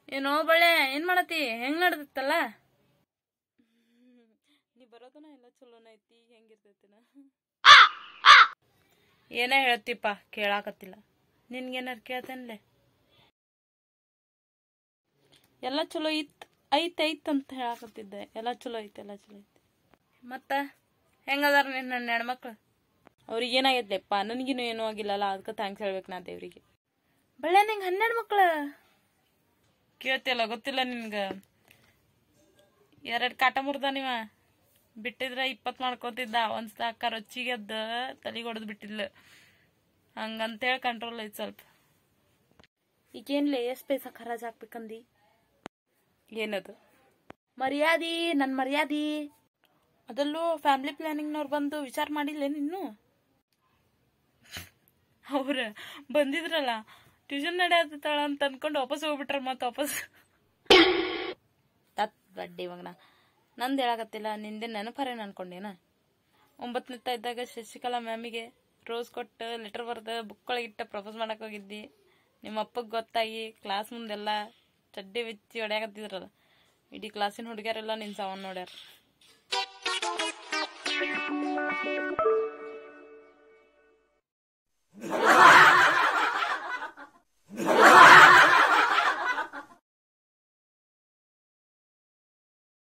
ಏನೋ ಬಳೆ ಏನ್ ಮಾಡತಿ ಹೆಂಗ್ ನಡ್ದತ್ತಲ್ಲ ನೀ ಬರೋದನ ಎಲ್ಲ ಚಲೋನ ಐತಿ ಹೆಂಗಿರ್ತೈತಿನ ಏನೇ ಹೇಳ್ತಿಪ್ಪ ಕೇಳಾಕತ್ತಿಲ್ಲ ನಿನ್ಗೇನಾರು ಕೇಳ್ತೇನ್ಲೆ ಎಲ್ಲ ಚಲೋ ಇತ್ ಐತ್ ಐತ್ ಅಂತ ಹೇಳಾಕತ್ತಿದ್ದೆ ಎಲ್ಲ ಚಲೋ ಐತೆ ಎಲ್ಲ ಚಲೋ ಐತಿ ಮತ್ತ ಹೆಂಗದಾರ ನಿನ್ನ ನನ್ನ ಹೆಣ್ಮಕ್ಳು ಅವ್ರಿಗೆ ಏನಾಗೈತ್ಲೆಪ್ಪ ನನಗಿನ್ನೂ ಏನೂ ಆಗಿಲ್ಲಲ್ಲ ಅದಕ್ಕೆ ಥ್ಯಾಂಕ್ಸ್ ಹೇಳ್ಬೇಕು ನಾ ದೇವ್ರಿಗೆ ಬಳ್ಳೆ ನಿಂಗೆ ಹನ್ನೆರಡು ಮಕ್ಳು ಕೇಳ್ತಿಲ್ಲ ಗೊತ್ತಿಲ್ಲ ನಿನ್ಗೆ ಎರಡು ಕಾಟ ಮುರ್ದ ನೀವ ಬಿಟ್ಟಿದ್ರ ಇಪ್ಪತ್ತು ಮಾಡ್ಕೋತಿದ್ದ ಒಂದು ಸಾಕ ರೊಚ್ಚಿಗೆ ಅದ ತಲೆಗೆ ಹೊಡೆದು ಬಿಟ್ಟಿದ್ಲು ಹಂಗಂತೇಳಿ ಕಂಟ್ರೋಲ್ ಐತಿ ಸ್ವಲ್ಪ ಈಗೇನ್ಲೆ ಎಷ್ಟು ಪೈಸಾ ಖರಾಜ್ ಹಾಕ್ಬೇಕಂದಿ ಏನದು ಮರ್ಯಾದಿ ನನ್ನ ಮರ್ಯಾದಿ ಅದಲ್ಲೂ ಫ್ಯಾಮಿಲಿ ಪ್ಲಾನಿಂಗ್ನವ್ರು ಬಂದು ವಿಚಾರ ಮಾಡಿಲ್ಲ ನಿನ್ನು ಅವ್ರ ಬಂದಿದ್ರಲ್ಲ ಟ್ಯೂಷನ್ ನಡೆಯತ್ತಾಳ ಅಂತ ಅನ್ಕೊಂಡು ವಾಪಸ್ ಹೋಗ್ಬಿಟ್ರ ಮತ್ತೆ ವಾಪಸ್ ತತ್ ಬಡ್ಡಿ ಮಗನ ನಂದು ಹೇಳಕತ್ತಿಲ್ಲ ನಿಂದೆ ನೆನಪರೇನು ಅನ್ಕೊಂಡೇನ ಒಂಬತ್ತನೇ ಇದ್ದಾಗ ಶಶಿಕಲಾ ಮ್ಯಾಮಿಗೆ ರೋಸ್ ಕೊಟ್ಟು ಲೆಟರ್ ಬರ್ದು ಬುಕ್ ಒಳಗಿಟ್ಟು ಪ್ರಪೋಸ್ ಮಾಡಕ್ ಹೋಗಿದ್ದಿ ನಿಮ್ಮ ಅಪ್ಪಗೆ ಗೊತ್ತಾಗಿ ಕ್ಲಾಸ್ ಮುಂದೆಲ್ಲ ಚಡ್ಡಿ ಬಿಚ್ಚಿ ಹೊಡ್ಯಾಕತ್ತಿದ್ರಲ್ಲ ಇಡೀ ಕ್ಲಾಸಿನ ಹುಡುಗಿಯರೆಲ್ಲ ನಿನ್ ಸಾವನ್ ನೋಡ್ಯಾರ